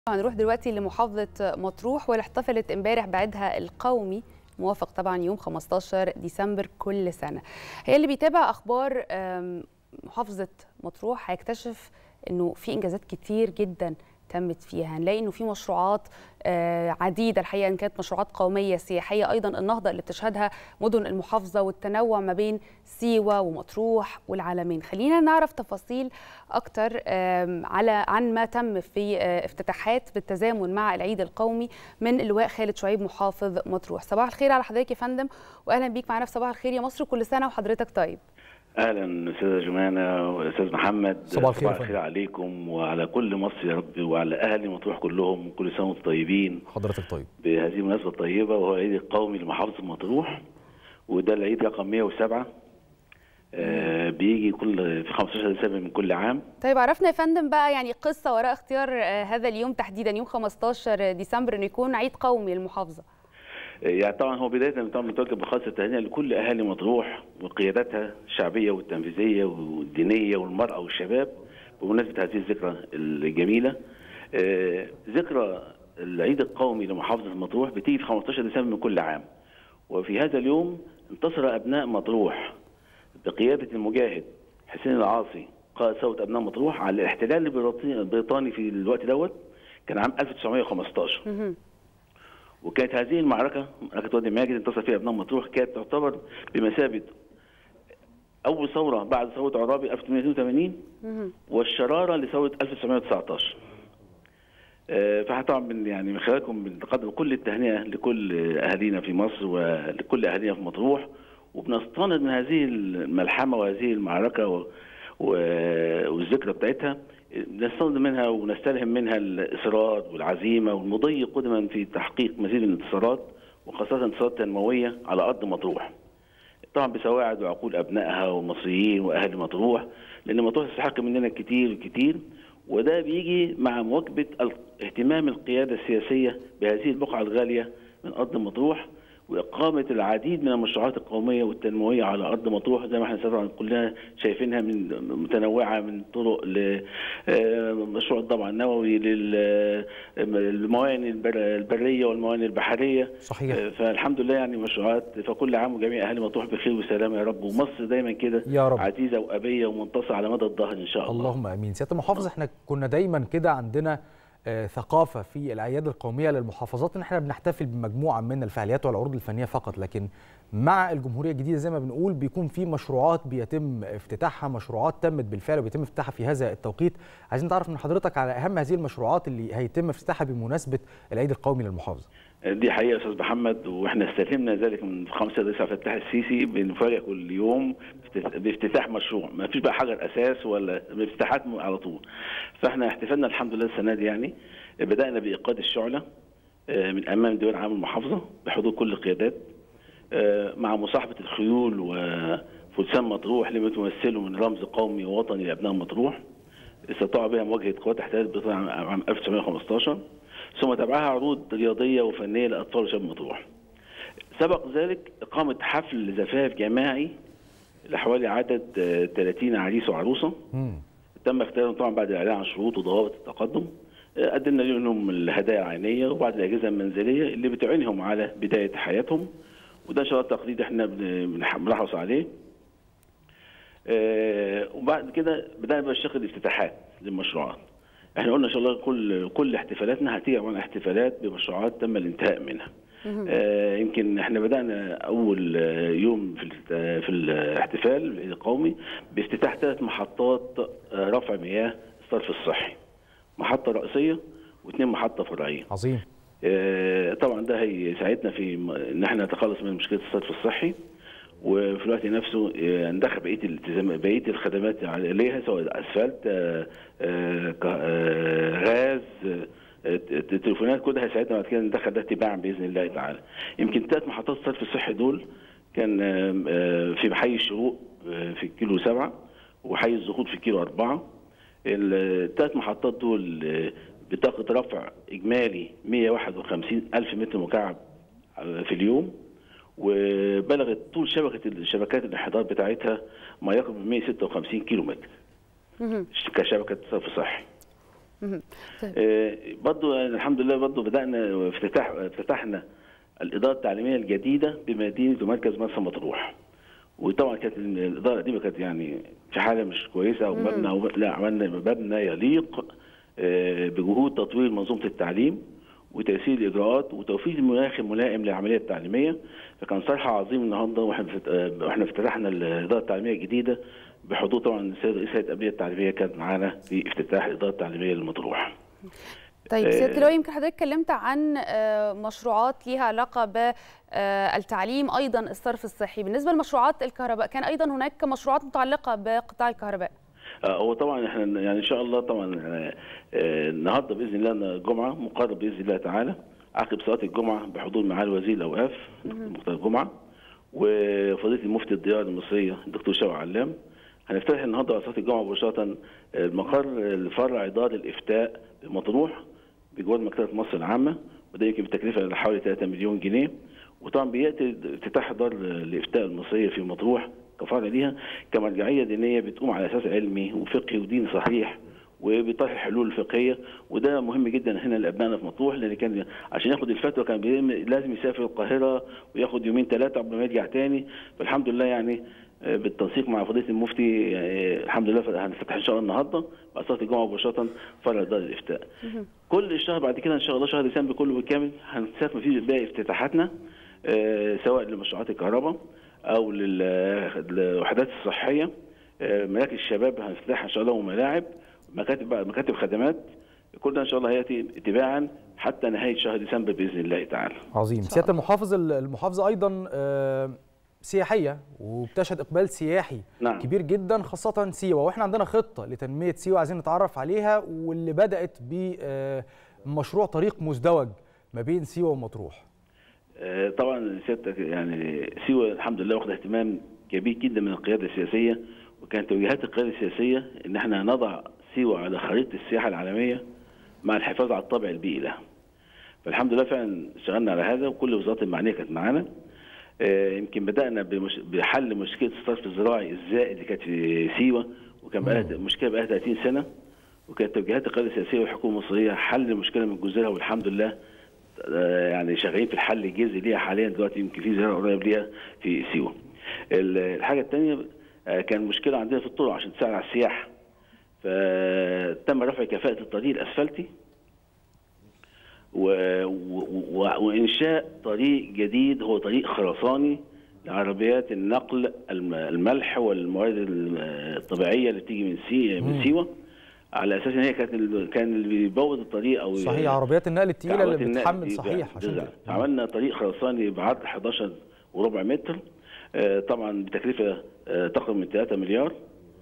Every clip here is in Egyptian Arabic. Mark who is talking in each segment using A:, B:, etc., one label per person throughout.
A: هنروح دلوقتي لمحافظة مطروح واللي احتفلت امبارح بعيدها القومي موافق طبعا يوم 15 ديسمبر كل سنة هي اللي بيتابع أخبار آم، محافظة مطروح هيكتشف انه في انجازات كتير جدا تمت فيها هنلاقي انه في مشروعات آه، عديده الحقيقه ان كانت مشروعات قوميه سياحيه ايضا النهضه اللي بتشهدها مدن المحافظه والتنوع ما بين سيوه ومطروح والعالمين خلينا نعرف تفاصيل اكتر آم، على عن ما تم في آه، افتتاحات بالتزامن مع العيد القومي من اللواء خالد شعيب محافظ مطروح صباح الخير على حضرتك يا فندم واهلا بيك معانا في صباح الخير يا مصر كل سنه وحضرتك طيب
B: اهلا استاذه جمانه واستاذ محمد
C: صباح الخير يا
B: صباح الخير
C: فندم.
B: عليكم وعلى كل مصر يا رب وعلى اهل مطروح كلهم كل سنه وانتم طيبين
C: حضرتك طيب
B: بهذه المناسبه الطيبه وهو العيد القومي لمحافظه مطروح وده العيد رقم 107 آه بيجي كل في 15 ديسمبر من كل عام
A: طيب عرفنا يا فندم بقى يعني قصه وراء اختيار آه، هذا اليوم تحديدا يوم 15 ديسمبر انه يكون عيد قومي للمحافظه
B: آه، يعني طبعا هو بدايه طبعا متوجه بخاصه التهنئه لكل اهالي مطروح وقياداتها الشعبيه والتنفيذيه والدينيه والمراه والشباب بمناسبه هذه الذكرى الجميله آه، ذكرى العيد القومي لمحافظه مطروح بتيجي في 15 ديسمبر من كل عام وفي هذا اليوم انتصر ابناء مطروح بقياده المجاهد حسين العاصي قائد ثوره ابناء مطروح على الاحتلال البريطاني البريطاني في الوقت دوت كان عام 1915
A: مهم.
B: وكانت هذه المعركة معركة وادي ماجد انتصر فيها ابناء مطروح كانت تعتبر بمثابة أول ثورة بعد ثورة عرابي 1882
A: مهم.
B: والشرارة لثورة 1919 آه، فاحنا طبعا من يعني من خلالكم بنقدم كل التهنئة لكل أهالينا في مصر ولكل أهالينا في مطروح وبنستند من هذه الملحمة وهذه المعركة و... و... والذكرى بتاعتها نستند منها ونستلهم منها الإصرار والعزيمة والمضي قدما في تحقيق مزيد من الانتصارات وخاصة انتصارات تنموية على أرض مطروح طبعا بسواعد وعقول ابنائها والمصريين واهل مطروح لان مطروح تستحق مننا كتير كتير وده بيجي مع مواكبه ال- اهتمام القياده السياسيه بهذه البقعه الغاليه من ارض مطروح واقامه العديد من المشروعات القوميه والتنمويه على ارض مطروح زي ما احنا طبعا كلنا شايفينها من متنوعه من طرق لمشروع الضبع النووي للموانئ البر- البريه والموانئ البحريه
C: صحيح
B: فالحمد لله يعني مشروعات فكل عام وجميع اهل مطروح بخير وسلامه يا رب ومصر دايما كده
C: يا رب.
B: عزيزه وابيه ومنتصره على مدى الظهر ان شاء الله
C: اللهم امين سياده المحافظ احنا كنا دايما كده عندنا آه، ثقافه في الاعياد القوميه للمحافظات ان احنا بنحتفل بمجموعه من الفعاليات والعروض الفنيه فقط لكن مع الجمهوريه الجديده زي ما بنقول بيكون في مشروعات بيتم افتتاحها مشروعات تمت بالفعل وبيتم افتتاحها في هذا التوقيت عايزين نعرف من حضرتك على اهم هذه المشروعات اللي هيتم افتتاحها بمناسبه العيد القومي للمحافظه
B: دي حقيقه يا استاذ محمد واحنا استلهمنا ذلك من 5 9 فتح السيسي بنفاجئ كل يوم بافتت- بافتتاح مشروع ما فيش بقى حجر اساس ولا بافتتاحات على طول فاحنا احتفلنا الحمد لله السنه دي يعني بدانا بايقاد الشعله آه، من امام ديوان عام المحافظه بحضور كل القيادات آه، مع مصاحبه الخيول وفرسان مطروح لما تمثله من رمز قومي ووطني لابناء مطروح استطاعوا بها مواجهه قوات الاحتلال البريطاني عام- عام 1915 ثم تبعها عروض رياضيه وفنيه لاطفال وشباب مطروح. سبق ذلك اقامه حفل زفاف جماعي لحوالي عدد آه، 30 عريس وعروسه
C: مم.
B: تم اختيارهم طبعا بعد الاعلان عن شروط وضوابط التقدم آه، قدمنا لهم الهدايا العينيه وبعض الاجهزه المنزليه اللي بتعينهم على بدايه حياتهم وده ان شاء الله التقليد احنا بن- بنح- بنحرص عليه آه، وبعد كده بدانا بقى الشق الافتتاحات للمشروعات احنا قلنا ان شاء الله كل كل احتفالاتنا هتيجي عن احتفالات بمشروعات تم الانتهاء منها آه، يمكن احنا بدانا اول آه، يوم في الت- في الاحتفال القومي بافتتاح ثلاث محطات آه، رفع مياه الصرف الصحي محطه رئيسيه واثنين محطه فرعيه
C: عظيم
B: آه، طبعا ده هيساعدنا في م- ان احنا نتخلص من مشكله الصرف الصحي وفي الوقت نفسه آه، ندخل بقيه الالتزام بقيه الخدمات عليها سواء اسفلت آه، آه، ك- آه، غاز آه، ت- تليفونات كل ده هيساعدنا بعد كده ندخل ده تباعا باذن الله تعالى. يمكن ثلاث محطات الصرف الصحي دول كان آه، آه، في حي الشروق آه، في الكيلو سبعه وحي الزهور في الكيلو اربعه. الثلاث محطات دول آه، بطاقة رفع إجمالي 151 ألف متر مكعب آه، في اليوم وبلغت طول شبكة شبكات الانحدار بتاعتها ما يقرب من 156 كيلو متر
A: مهم.
B: كشبكة صرف صحي
A: مهم. طيب.
B: آه، برضو الحمد لله برضو بدانا افتتاح افتتحنا الاداره التعليميه الجديده بمدينه ومركز مرسى مطروح وطبعا كانت الاداره القديمه كانت يعني في حاله مش كويسه او مبنى أو لا عملنا مبنى يليق آه، بجهود تطوير منظومه التعليم وتيسير الاجراءات وتوفير المناخ الملائم للعمليه التعليميه فكان صرح عظيم النهارده واحنا فت- آه، واحنا افتتحنا الاداره التعليميه الجديده بحضور طبعا السيد رئيس هيئه التنميه التعليميه كان معانا في افتتاح الاداره التعليميه للمطروح.
A: طيب
B: آه،
A: سياده اللواء يمكن حضرتك اتكلمت عن آه، مشروعات ليها علاقه بالتعليم ايضا الصرف الصحي بالنسبه لمشروعات الكهرباء كان ايضا هناك مشروعات متعلقه بقطاع الكهرباء
B: آه، هو طبعا احنا يعني ان شاء الله طبعا آه، آه، النهارده باذن الله الجمعه مقرر باذن الله تعالى عقب صلاه الجمعه بحضور معالي وزير الاوقاف مختار الجمعه وفضيله المفتي الديار المصريه الدكتور شوقي علام هنفتتح النهارده على صلاه الجمعه مباشره المقر لفرع دار الافتاء بمطروح بجوار مكتبه مصر العامه وده يمكن بتكلفه حوالي 3 مليون جنيه وطبعا بياتي افتتاح دار الافتاء المصريه في مطروح كفرع ليها كمرجعيه دينيه بتقوم على اساس علمي وفقهي وديني صحيح وبيطرح الحلول الفقهيه وده مهم جدا هنا لابنائنا في مطروح لان كان عشان ياخد الفتوى كان بيم- لازم يسافر القاهره وياخد يومين ثلاثه قبل ما يرجع تاني فالحمد لله يعني آه، بالتنسيق مع فضيله المفتي آه، الحمد لله هنفتح ان شاء الله النهارده بعد صلاه الجمعه مباشره فرع دار الافتاء. كل الشهر بعد كده ان شاء الله شهر ديسمبر كله بالكامل هنستثمر فيه باقي افتتاحاتنا آه، سواء لمشروعات الكهرباء او لل- للوحدات الصحيه آه، مراكز الشباب هنفتحها ان شاء الله وملاعب مكاتب بقى مكاتب خدمات كل ده ان شاء الله هياتي تباعا حتى نهايه شهر ديسمبر باذن الله تعالى.
C: عظيم
A: شاء
C: سياده المحافظ المحافظه ايضا آه، سياحيه وبتشهد اقبال سياحي
B: نعم.
C: كبير جدا خاصه سيوه واحنا عندنا خطه لتنميه سيوه عايزين نتعرف عليها واللي بدات بمشروع طريق مزدوج ما بين سيوه ومطروح
B: آه، طبعا سيادتك يعني سيوه الحمد لله واخده اهتمام كبير جدا من القياده السياسيه وكانت توجيهات القياده السياسيه ان احنا نضع سيوه على خريطه السياحه العالميه مع الحفاظ على الطابع البيئي لها. فالحمد لله فعلا اشتغلنا على هذا وكل الوزارات المعنيه كانت معانا. آه، يمكن بدانا بمش... بحل مشكله الصرف الزراعي الزائد اللي كانت في سيوه وكان بقى مشكله بقى 30 سنه وكانت توجيهات القياده السياسيه والحكومه المصريه حل المشكله من جذورها والحمد لله آه، يعني شغالين في الحل الجزئي ليها حاليا دلوقتي يمكن في زياره قريب ليها في سيوه. ال- الحاجه الثانيه كان مشكله عندنا في الطرق عشان تساعد على السياحه. فتم رفع كفاءه الطريق الاسفلتي و... و... و... وانشاء طريق جديد هو طريق خرساني لعربيات النقل الم- الملح والمواد الم- الطبيعيه اللي بتيجي من سي... من سيوه على اساس ان هي كانت ال... كان اللي بيبوظ الطريق او
C: صحيح عربيات النقل الثقيله اللي
B: عربيات النقل
C: بتحمل
B: دي
C: صحيح عشان
B: جزء.
C: كده.
B: عملنا طريق خرساني بعرض 11 وربع متر آه، طبعا بتكلفه آه، تقرب من 3 مليار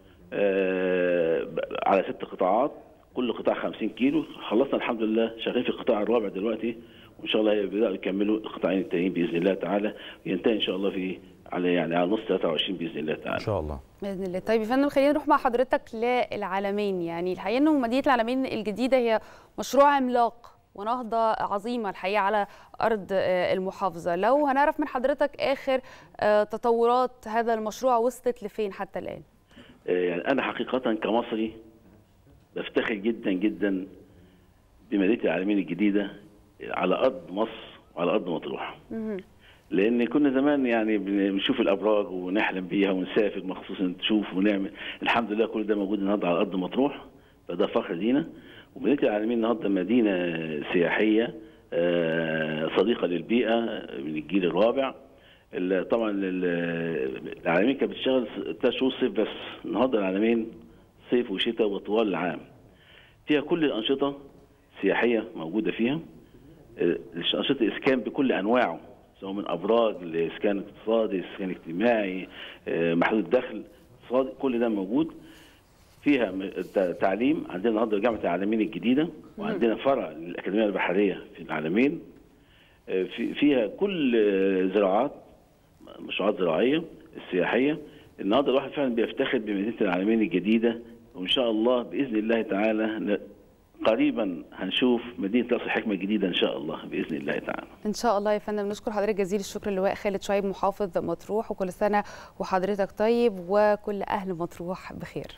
B: آه، ب- على ست قطاعات كل قطاع 50 كيلو خلصنا الحمد لله شغالين في القطاع الرابع دلوقتي وان شاء الله يبداوا يكملوا القطاعين التانيين باذن الله تعالى ينتهي ان شاء الله في على يعني على نص 23 باذن الله
C: ان
B: تعالى
C: شاء الله
A: باذن الله طيب يا فندم خلينا نروح مع حضرتك للعالمين يعني الحقيقه انه مدينه العالمين الجديده هي مشروع عملاق ونهضه عظيمه الحقيقه على ارض آه، المحافظه لو هنعرف من حضرتك اخر آه، تطورات هذا المشروع وصلت لفين حتى الان
B: آه، يعني انا حقيقه كمصري بفتخر جدا جدا بمدينه العالمين الجديده على ارض مصر وعلى ارض مطروح لان كنا زمان يعني بنشوف الابراج ونحلم بيها ونسافر مخصوص نشوف ونعمل الحمد لله كل ده موجود النهارده على ارض مطروح فده فخر لينا ومدينه العالمين النهارده مدينه سياحيه آه، صديقه للبيئه من الجيل الرابع ال- طبعا ال- العالمين كانت بتشتغل ثلاث شهور صيف بس النهارده العالمين صيف وشتاء وطوال العام فيها كل الانشطه السياحيه موجوده فيها آه، انشطه اسكان بكل انواعه سواء من ابراج لاسكان اقتصادي اسكان اجتماعي آه، محدود الدخل اقتصادي كل ده موجود فيها م- ت- تعليم عندنا النهارده جامعه العالمين الجديده وعندنا فرع للاكاديميه البحريه في العالمين آه، في فيها كل آه، زراعات مشروعات زراعيه السياحيه النهارده الواحد فعلا بيفتخر بمدينه العالمين الجديده وان شاء الله باذن الله تعالى ن- قريبا هنشوف مدينه راس الحكمه الجديده ان شاء الله باذن الله تعالى
A: ان شاء الله يا فندم نشكر حضرتك جزيل الشكر اللواء خالد شعيب محافظ مطروح وكل سنه وحضرتك طيب وكل اهل مطروح بخير